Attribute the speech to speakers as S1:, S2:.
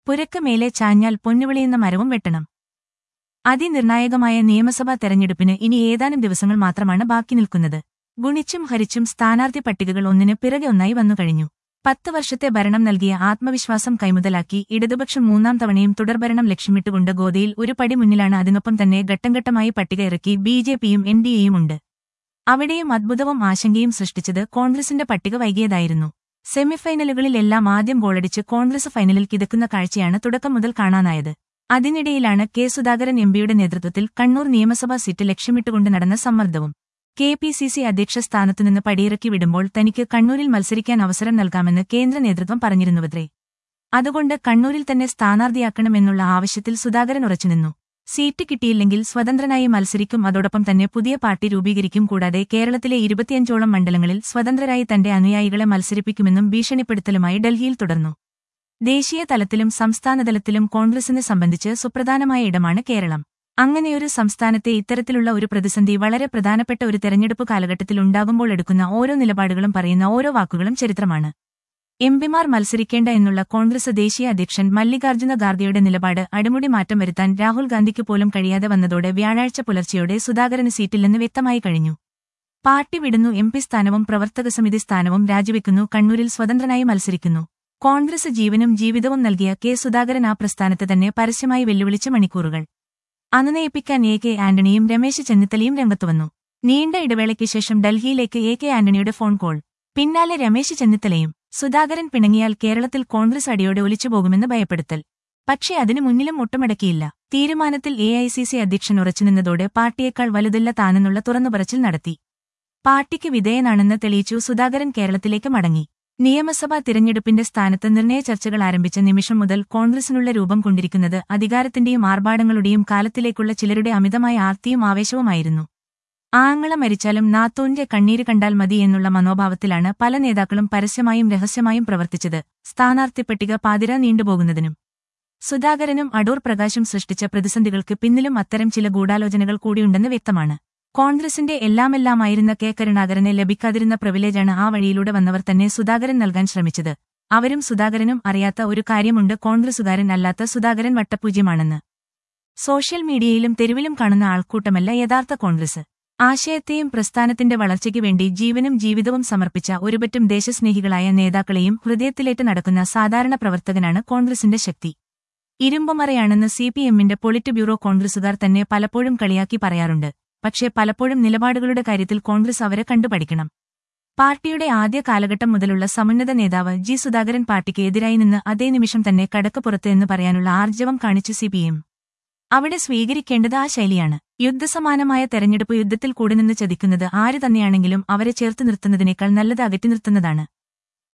S1: പുരക്ക് മേലെ ചാഞ്ഞാൽ പൊന്നുവിളിയുന്ന മരവും വെട്ടണം അതിനിർണായകമായ നിയമസഭാ തെരഞ്ഞെടുപ്പിന് ഇനി ഏതാനും ദിവസങ്ങൾ മാത്രമാണ് ബാക്കി നിൽക്കുന്നത് ഗുണിച്ചും ഹരിച്ചും സ്ഥാനാർത്ഥി പട്ടികകൾ ഒന്നിന് പിറകെ ഒന്നായി വന്നുകഴിഞ്ഞു പത്ത് വർഷത്തെ ഭരണം നൽകിയ ആത്മവിശ്വാസം കൈമുതലാക്കി ഇടതുപക്ഷം മൂന്നാം തവണയും തുടർഭരണം ലക്ഷ്യമിട്ടുകൊണ്ട് ഗോദയിൽ ഒരു പടി മുന്നിലാണ് അതിനൊപ്പം തന്നെ ഘട്ടംഘട്ടമായി പട്ടിക ഇറക്കി ബി ജെ പിയും എൻ ഡി എയും ഉണ്ട് അവിടെയും അദ്ഭുതവും ആശങ്കയും സൃഷ്ടിച്ചത് കോൺഗ്രസിന്റെ പട്ടിക വൈകിയതായിരുന്നു സെമിഫൈനലുകളിലെല്ലാം ആദ്യം ഗോളടിച്ച് കോൺഗ്രസ് ഫൈനലിൽ കിതക്കുന്ന കാഴ്ചയാണ് തുടക്കം മുതൽ കാണാനായത് അതിനിടയിലാണ് കെ സുധാകരൻ എംപിയുടെ നേതൃത്വത്തിൽ കണ്ണൂർ നിയമസഭാ സീറ്റ് ലക്ഷ്യമിട്ടുകൊണ്ട് നടന്ന സമ്മർദ്ദവും കെ പി സി സി അധ്യക്ഷ സ്ഥാനത്തുനിന്ന് പടിയിറക്കി വിടുമ്പോൾ തനിക്ക് കണ്ണൂരിൽ മത്സരിക്കാൻ അവസരം നൽകാമെന്ന് കേന്ദ്ര നേതൃത്വം പറഞ്ഞിരുന്നുവത്രേ അതുകൊണ്ട് കണ്ണൂരിൽ തന്നെ സ്ഥാനാർത്ഥിയാക്കണമെന്നുള്ള ആവശ്യത്തിൽ സുധാകരൻ ഉറച്ചുനിന്നു സീറ്റ് കിട്ടിയില്ലെങ്കിൽ സ്വതന്ത്രനായി മത്സരിക്കും അതോടൊപ്പം തന്നെ പുതിയ പാർട്ടി രൂപീകരിക്കും കൂടാതെ കേരളത്തിലെ ഇരുപത്തിയഞ്ചോളം മണ്ഡലങ്ങളിൽ സ്വതന്ത്രരായി തന്റെ അനുയായികളെ മത്സരിപ്പിക്കുമെന്നും ഭീഷണിപ്പെടുത്തലുമായി ഡൽഹിയിൽ തുടർന്നു ദേശീയ തലത്തിലും സംസ്ഥാനതലത്തിലും കോൺഗ്രസിനെ സംബന്ധിച്ച് സുപ്രധാനമായ ഇടമാണ് കേരളം അങ്ങനെയൊരു സംസ്ഥാനത്തെ ഇത്തരത്തിലുള്ള ഒരു പ്രതിസന്ധി വളരെ പ്രധാനപ്പെട്ട ഒരു തെരഞ്ഞെടുപ്പ് കാലഘട്ടത്തിൽ ഉണ്ടാകുമ്പോൾ എടുക്കുന്ന ഓരോ നിലപാടുകളും പറയുന്ന ഓരോ വാക്കുകളും ചരിത്രമാണ് എംപിമാർ മത്സരിക്കേണ്ട എന്നുള്ള കോൺഗ്രസ് ദേശീയ അധ്യക്ഷൻ മല്ലികാർജ്ജുന ഖാർഗെയുടെ നിലപാട് അടിമുടി മാറ്റം വരുത്താൻ രാഹുൽ ഗാന്ധിക്ക് പോലും കഴിയാതെ വന്നതോടെ വ്യാഴാഴ്ച പുലർച്ചെയോടെ സുധാകരന് സീറ്റില്ലെന്ന് വ്യക്തമായി കഴിഞ്ഞു പാർട്ടി വിടുന്നു എം പി സ്ഥാനവും പ്രവർത്തക സമിതി സ്ഥാനവും രാജിവെക്കുന്നു കണ്ണൂരിൽ സ്വതന്ത്രനായി മത്സരിക്കുന്നു കോൺഗ്രസ് ജീവനും ജീവിതവും നൽകിയ കെ സുധാകരൻ ആ പ്രസ്ഥാനത്ത് തന്നെ പരസ്യമായി വെല്ലുവിളിച്ച മണിക്കൂറുകൾ അനുനയിപ്പിക്കാൻ എ കെ ആന്റണിയും രമേശ് ചെന്നിത്തലയും രംഗത്തുവന്നു നീണ്ട ഇടവേളയ്ക്ക് ശേഷം ഡൽഹിയിലേക്ക് എ കെ ആന്റണിയുടെ ഫോൺ കോൾ പിന്നാലെ രമേശ് ചെന്നിത്തലയും സുധാകരൻ പിണങ്ങിയാൽ കേരളത്തിൽ കോൺഗ്രസ് അടിയോടെ ഒലിച്ചുപോകുമെന്ന് ഭയപ്പെടുത്തൽ പക്ഷേ അതിനു മുന്നിലും ഒട്ടുമടക്കിയില്ല തീരുമാനത്തിൽ എ ഐ സി സി അധ്യക്ഷൻ ഉറച്ചുനിന്നതോടെ പാർട്ടിയേക്കാൾ വലുതല്ല താനെന്നുള്ള തുറന്നുപറച്ചിൽ നടത്തി പാർട്ടിക്ക് വിധേയനാണെന്ന് തെളിയിച്ചു സുധാകരൻ കേരളത്തിലേക്ക് മടങ്ങി നിയമസഭാ തിരഞ്ഞെടുപ്പിന്റെ സ്ഥാനത്ത് നിർണയ ചർച്ചകൾ ആരംഭിച്ച നിമിഷം മുതൽ കോൺഗ്രസിനുള്ള രൂപം കൊണ്ടിരിക്കുന്നത് അധികാരത്തിന്റെയും ആർഭാടങ്ങളുടെയും കാലത്തിലേക്കുള്ള ചിലരുടെ അമിതമായ ആർത്തിയും ആവേശവുമായിരുന്നു ആങ്ങള മരിച്ചാലും നാത്തോന്റെ കണ്ണീര് കണ്ടാൽ മതി എന്നുള്ള മനോഭാവത്തിലാണ് പല നേതാക്കളും പരസ്യമായും രഹസ്യമായും പ്രവർത്തിച്ചത് സ്ഥാനാർത്ഥി പട്ടിക പാതിര നീണ്ടുപോകുന്നതിനും സുധാകരനും അടൂർ പ്രകാശും സൃഷ്ടിച്ച പ്രതിസന്ധികൾക്ക് പിന്നിലും അത്തരം ചില ഗൂഢാലോചനകൾ കൂടിയുണ്ടെന്ന് വ്യക്തമാണ് കോൺഗ്രസിന്റെ എല്ലാമെല്ലാമായിരുന്ന കെ കരുണാകരനെ ലഭിക്കാതിരുന്ന പ്രിവിലേജാണ് ആ വഴിയിലൂടെ വന്നവർ തന്നെ സുധാകരൻ നൽകാൻ ശ്രമിച്ചത് അവരും സുധാകരനും അറിയാത്ത ഒരു കാര്യമുണ്ട് കോൺഗ്രസുകാരൻ അല്ലാത്ത സുധാകരൻ വട്ടപൂജ്യമാണെന്ന് സോഷ്യൽ മീഡിയയിലും തെരുവിലും കാണുന്ന ആൾക്കൂട്ടമല്ല യഥാർത്ഥ കോൺഗ്രസ് ആശയത്തെയും പ്രസ്ഥാനത്തിന്റെ വളർച്ചയ്ക്ക് വേണ്ടി ജീവനും ജീവിതവും സമർപ്പിച്ച ഒരുപറ്റം ദേശസ്നേഹികളായ നേതാക്കളെയും ഹൃദയത്തിലേറ്റ് നടക്കുന്ന സാധാരണ പ്രവർത്തകനാണ് കോൺഗ്രസിന്റെ ശക്തി ഇരുമ്പുമറയാണെന്ന് സി പി എമ്മിന്റെ പൊളിറ്റ് ബ്യൂറോ കോൺഗ്രസുകാർ തന്നെ പലപ്പോഴും കളിയാക്കി പറയാറുണ്ട് പക്ഷേ പലപ്പോഴും നിലപാടുകളുടെ കാര്യത്തിൽ കോൺഗ്രസ് അവരെ കണ്ടുപഠിക്കണം പാർട്ടിയുടെ ആദ്യ കാലഘട്ടം മുതലുള്ള സമുന്നത നേതാവ് ജി സുധാകരൻ പാർട്ടിക്ക് എതിരായി നിന്ന് അതേ നിമിഷം തന്നെ കടക്കപ്പുറത്ത് എന്ന് പറയാനുള്ള ആർജവം കാണിച്ചു സി പി എം അവിടെ സ്വീകരിക്കേണ്ടത് ആ ശൈലിയാണ് യുദ്ധസമാനമായ തെരഞ്ഞെടുപ്പ് യുദ്ധത്തിൽ കൂടെ നിന്ന് ചതിക്കുന്നത് ആര് തന്നെയാണെങ്കിലും അവരെ ചേർത്ത് നിർത്തുന്നതിനേക്കാൾ നല്ലത് അകറ്റി നിർത്തുന്നതാണ്